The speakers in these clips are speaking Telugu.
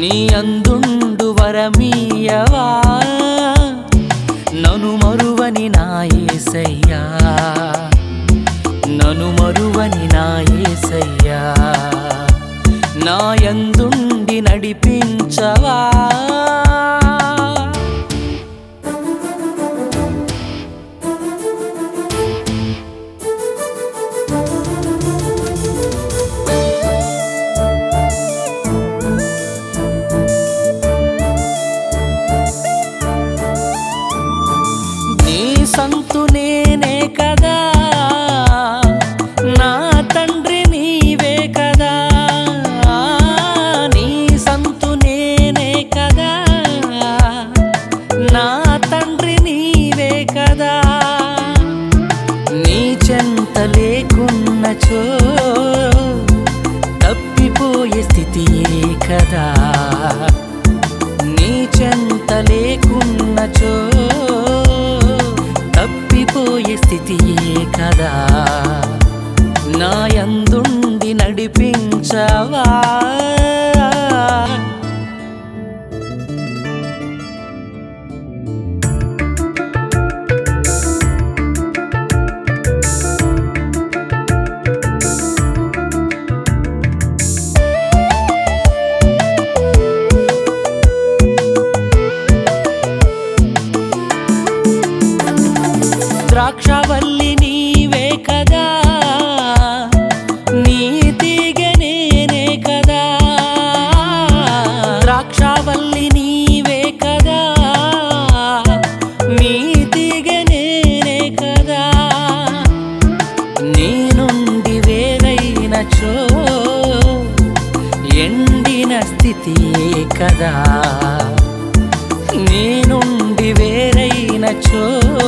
నీ అందుండు వరమీయవా నను మరువని నా యేసయ్యా నను మరువని నా యేసయ్యా నా యందుండి నడిపించవా నీ సంతు నేనే కదా నా తండ్రి నీవే కదా నీ సంతు నేనే కదా నా తండ్రి నీవే కదా నీ చెంత లేకున్నచో తప్పిపోయే స్థితియే కదా నీ చెంత లేకున్నచో తప్పిపోయే స్థితియే కదా నా యందుండి నడిపించవా ద్రాక్షవల్లి నీవే కదా నీ తీగ నేనే కదా ద్రాక్షవల్లి నీవే కదా నీ తీగ నేనే కదా నీ నుండి వేరైనచో ఎండిన స్థితియే కదా నీ నుండి వేరైనచో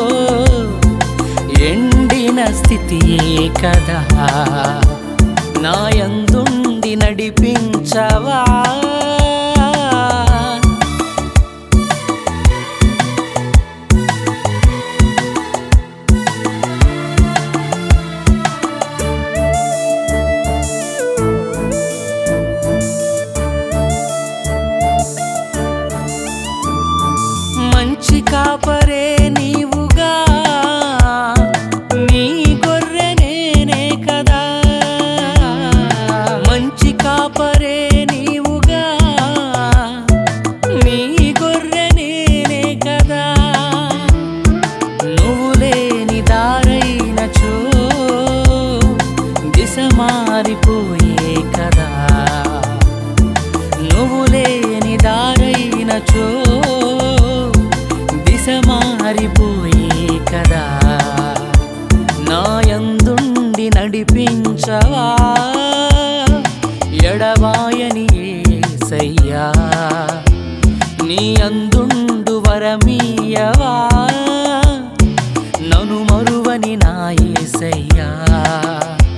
ఎండిన స్థితియే కదా నా యందుండి నడిపించవా మంచి కాపరే నీవుగా నీ గొర్రె నేనే కదా మంచి కాపరే నీవుగా నీ గొర్రె నేనే కదా నువ్వు లేని దారైనచో దిశ మారిపోయే కదా నువ్వు లేని దారైనచో దిశ మారిపోయే కదా నా యందుండి నడిపించవా ఎడవాయని ఏసయ్యా నీ అందుండు వరమీయవా నను మరువని నా యేసయ్యా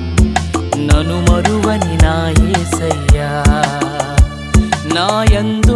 నను మరువని నా యేసయ్యా నా యందు